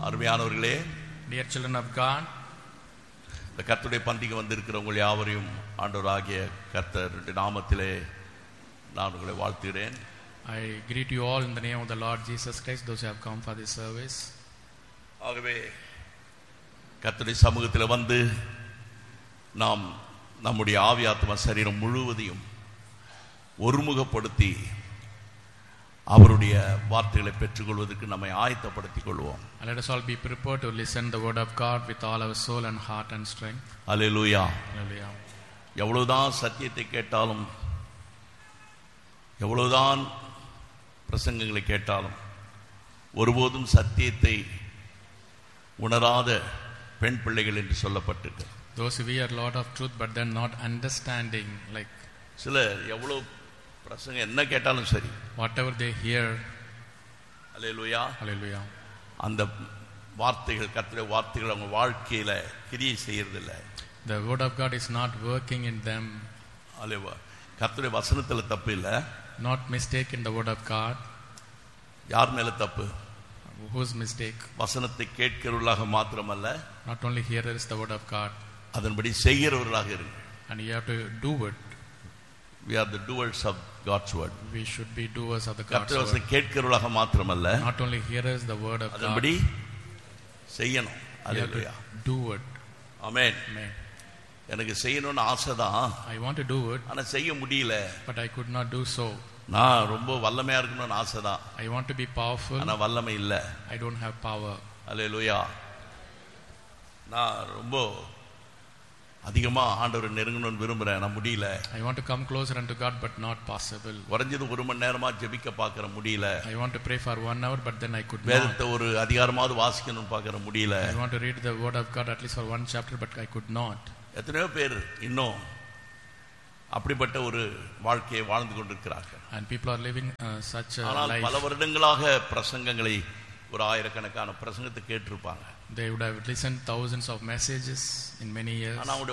அருமையானவர்களே Dear children of God, இந்த கர்த்தருடைய பந்திக்கு வந்திருக்கிறவங்க யாவரையும் ஆண்டவராகிய கர்த்தர் நாமத்திலே நான் உங்களை வாழ்த்துகிறேன் I greet you all in the name of the Lord Jesus Christ, those who have come for this service. ஆகவே கர்த்தருடைய சமூகத்தில் வந்து நாம் நம்முடைய ஆவி ஆத்ம சரீரம் முழுவதையும் ஒருமுகப்படுத்தி அவருடைய வார்த்தைகளை பெற்றுக்கொள்வதற்கு நம்மை ஆயத்தப்படுத்திக் கொள்வோம் And let us all be prepared to listen the word of God with all our soul and heart and strength. Hallelujah Hallelujah. எவ்வளவுதான் சத்தியத்தை கேட்டாலும் எவ்வளவுதான் பிரசங்கங்களை கேட்டாலும் ஒருபோதும் சத்தியத்தை உணராத பெண் பிள்ளைகள் என்று சொல்லப்பட்டிருக்கு Those who hear a lot of truth but then not understanding, like சிலர் எவ்வளவு பிரசங்கம் என்ன கேட்டாலும் சரி whatever they hear, hallelujah hallelujah. அந்த வார்த்தைகள் கர்த்தருடைய வார்த்தைகள் அவங்க வாழ்க்கையில கிரியை செய்யறதில்ல The word of God is not working in them, அல்லேவா கர்த்தருடைய வசனத்துல தப்பு இல்லை not mistake in the word of God. யார் மேல தப்பு Whose mistake? வசனத்தை கேட்கிறவர்களாக மாத்திரமல்ல Not only hearers the word of God, அதன்படி செய்கிறவர்களாக இருங்க and you have to do it. we are the doers of God's word We should be doers of the God's கர்த்தர் word. வசனம் கேட்கிறவர்களாக மாத்திரமல்ல Not only hearers the word of God, அதன்படி செய்யணும் we have hallelujah to do it. Amen Amen. எனக்கு செய்யணும்னு ஆசைதான் I want to do it, ஆனா செய்ய முடியல but I could not do so. நான் ரொம்ப வல்லமையா இருக்கணும்னு ஆசைதான் I want to be powerful, ஆனா வல்லமை இல்ல I don't have power. அல்லேலூயா நான் ரொம்ப அதிகமா ஆண்டவரை நெருங்கணும்னு விரும்புறேன் நான் முடியல I want to come closer unto God, but not possible. குறைஞ்சது ஒரு மணி நேரமா ஜெபிக்க பார்க்கற முடியல I want to pray for one hour, but then I could not. வேதத்தை ஒரு அதிகாரமாவது வாசிக்கணும்னு பார்க்கற முடியல I want to read the word of God at least for one chapter, but I could not. எத்தனையோ பேர் இன்னும் அப்படிப்பட்ட ஒரு வாழ்க்கையை வாழ்ந்து கொண்டிருக்கிறார்கள் And people are living uh, such a ஆனால் பல life. வருடங்களாக பிரசங்கங்களை ஒரு ஆயிரக்கணக்கான பிரசங்கத்தை கேட்டிருப்பாங்க They would have listened thousands of messages in many years. ஆனா அவங்களுடைய